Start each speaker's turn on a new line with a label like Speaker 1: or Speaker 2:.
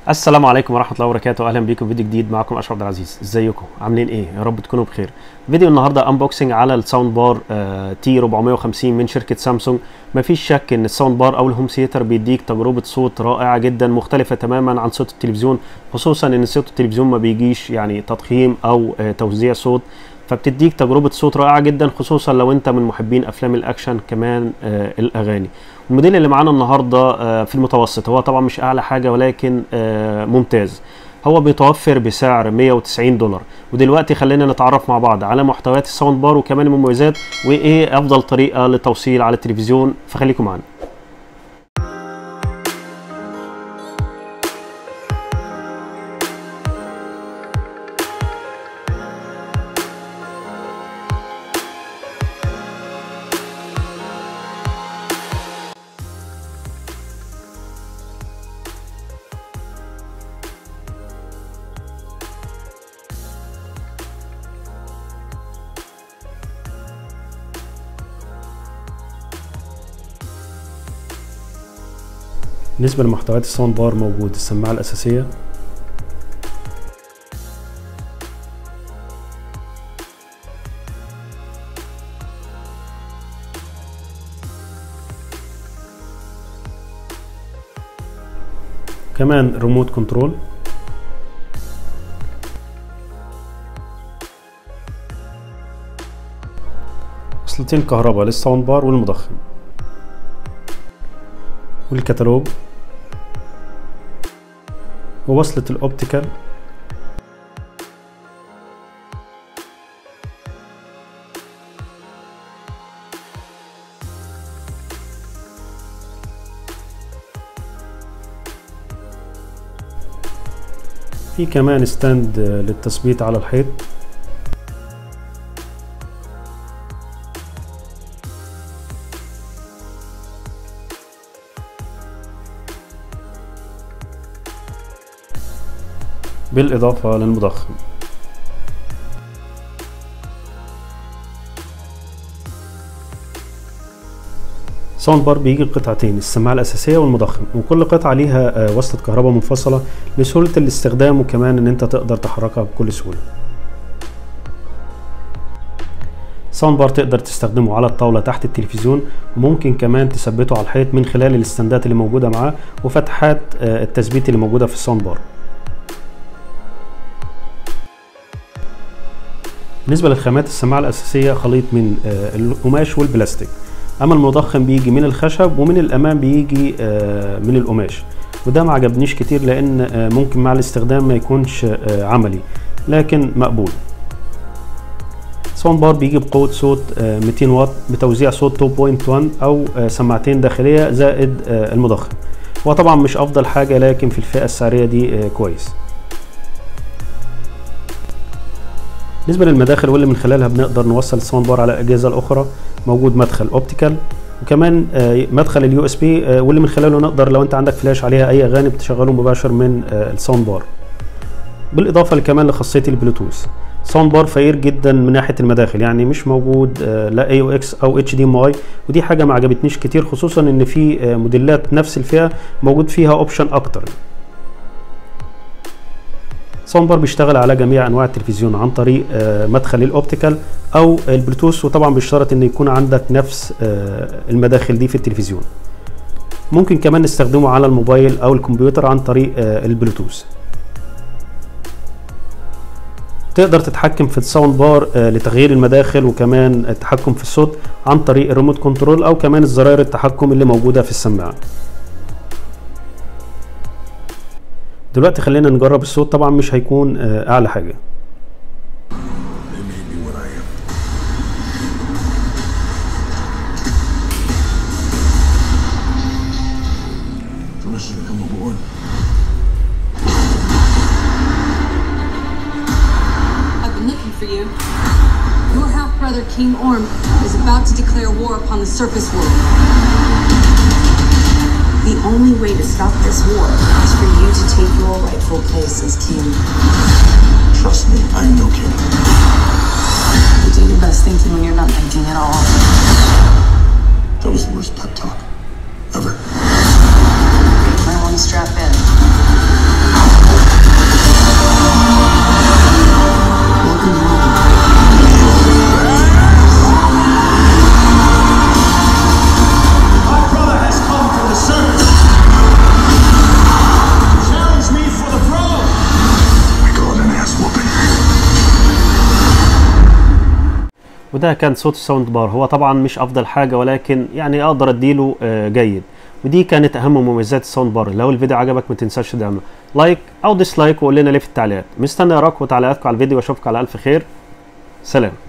Speaker 1: السلام عليكم ورحمه الله وبركاته اهلا بيكم فيديو جديد معكم اشرف عبد العزيز ازيكم عاملين ايه يا رب تكونوا بخير فيديو النهارده انبوكسنج على الساوند بار تي 450 من شركه سامسونج مفيش شك ان الساوند بار او الهوم ثياتر بيديك تجربه صوت رائعه جدا مختلفه تماما عن صوت التلفزيون خصوصا ان صوت التلفزيون ما بيجيش يعني تضخيم او آه، توزيع صوت فبتديك تجربه صوت رائعه جدا خصوصا لو انت من محبين افلام الاكشن كمان آه، الاغاني الموديل اللي معانا النهارده آه، في المتوسط هو طبعا مش اعلى حاجه ولكن آه، ممتاز هو بيتوفر بسعر 190 دولار ودلوقتي خلينا نتعرف مع بعض على محتويات الساوند بار وكمان المميزات وايه افضل طريقه للتوصيل على التلفزيون فخليكم معانا بالنسبه لمحتويات الساوند بار موجود السماعه الاساسيه كمان ريموت كنترول وصلتين كهرباء للساوند بار والمضخم والكتالوج ووصلة الأوبتيكال في كمان ستاند للتثبيت على الحيط بالإضافة للمضخم ساوند بار بيجي بقطعتين السماعة الأساسية والمضخم وكل قطعة ليها آه، وصلة كهرباء منفصلة لسهولة الاستخدام وكمان إن أنت تقدر تحركها بكل سهولة ساوند بار تقدر تستخدمه على الطاولة تحت التلفزيون وممكن كمان تثبته على الحيط من خلال الاستندات اللي موجودة معاه وفتحات آه، التثبيت اللي موجودة في الساوند بار بالنسبة للخامات السماعة الأساسية خليط من آه، القماش والبلاستيك أما المضخم بيجي من الخشب ومن الأمام بيجي آه، من القماش وده ما عجبنيش كتير لأن آه، ممكن مع الاستخدام ما يكونش آه، عملي لكن مقبول ساوند بار بيجي بقوة صوت آه، 200 واط بتوزيع صوت 2.1 أو آه، سماعتين داخلية زائد آه، المضخم وطبعا مش أفضل حاجة لكن في الفئة السعرية دي آه، كويس بالنسبة للمداخل واللي من خلالها بنقدر نوصل الساوند بار على الأجهزة الأخرى موجود مدخل أوبتيكال وكمان آه، مدخل اليو اس بي واللي من خلاله نقدر لو انت عندك فلاش عليها اي اغاني بتشغله مباشر من آه، الساوند بار بالاضافه كمان لخاصيه البلوتوث ساوند بار فقير جدا من ناحيه المداخل يعني مش موجود آه، لا اي او اكس او اتش دي ام اي ودي حاجه ما عجبتنيش كتير خصوصا ان في آه، موديلات نفس الفئه موجود فيها اوبشن اكتر ساوند بار بيشتغل على جميع انواع التلفزيون عن طريق آه، مدخل الاوبتيكال او البلوتوث وطبعا بيشترط ان يكون عندك نفس آه، المداخل دي في التلفزيون ممكن كمان نستخدمه على الموبايل او الكمبيوتر عن طريق آه، البلوتوث تقدر تتحكم في الساوند بار آه، لتغيير المداخل وكمان التحكم في الصوت عن طريق الريموت كنترول او كمان الزراير التحكم اللي موجوده في السماعه دلوقتي خلينا نجرب الصوت طبعا مش هيكون آه، اعلى حاجه
Speaker 2: They made me what I am. Permission to come aboard.
Speaker 3: I've been looking for you. Your half brother, King Orm, is about to declare war upon the surface world. The only way to stop this war is for you to take your rightful place as king.
Speaker 2: Trust me, I am no king.
Speaker 3: You do your best thinking when you're not thinking at all.
Speaker 2: That was the worst pep talk ever.
Speaker 3: I want to strap in.
Speaker 1: وده كان صوت الساوند بار هو طبعا مش افضل حاجه ولكن يعني اقدر اديله آه، جيد ودي كانت اهم مميزات الساوند بار لو الفيديو عجبك ما تنساش تدعمه لايك او ديسلايك وقول لنا ليه في التعليقات مستني اراكم وتعليقاتكم على الفيديو واشوفكم على الف خير سلام